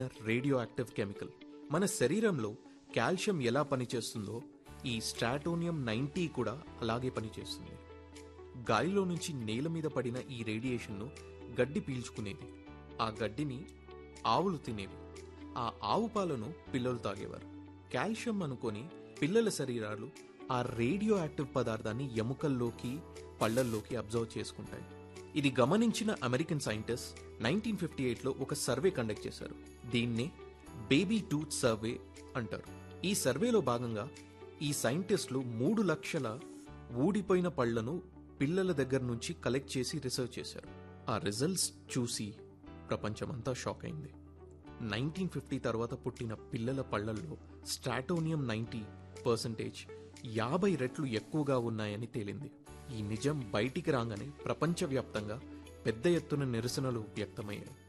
radio active chemical మన శరీరంలో calcium ఎలా పనిచేస్తుందో ఈ స్ట్రాటోనియం నైంటీ కూడా అలాగే పనిచేస్తుంది గాలిలో నుంచి నేల మీద పడిన ఈ రేడియేషన్ను గడ్డి పీల్చుకునేది ఆ గడ్డిని ఆవులు తినేవి ఆ ఆవు పాలను పిల్లలు తాగేవారు కాల్షియం అనుకొని పిల్లల శరీరాలు ఆ రేడియో యాక్టివ్ పదార్థాన్ని ఎముకల్లోకి పళ్ళల్లోకి అబ్జర్వ్ చేసుకుంటాయి ఇది గమనించిన అమెరికన్ సైంటిస్ట్ నైన్టీన్ ఫిఫ్టీ ఎయిట్లో ఒక సర్వే కండక్ట్ చేశారు దీన్నే బేబీ టూత్ సర్వే అంటారు ఈ సర్వేలో భాగంగా ఈ సైంటిస్టులు మూడు లక్షల ఊడిపోయిన పళ్లను పిల్లల దగ్గర నుంచి కలెక్ట్ చేసి రీసెర్చ్ చేశారు ఆ రిజల్ట్స్ చూసి ప్రపంచమంతా షాక్ అయింది నైన్టీన్ ఫిఫ్టీ తర్వాత పుట్టిన పిల్లల పళ్లల్లో స్ట్రాటోనియం నైంటీ పర్సెంటేజ్ యాభై రెట్లు ఎక్కువగా ఉన్నాయని తేలింది ఈ నిజం బయటికి రాగానే ప్రపంచవ్యాప్తంగా పెద్ద ఎత్తున నిరసనలు వ్యక్తమయ్యాయి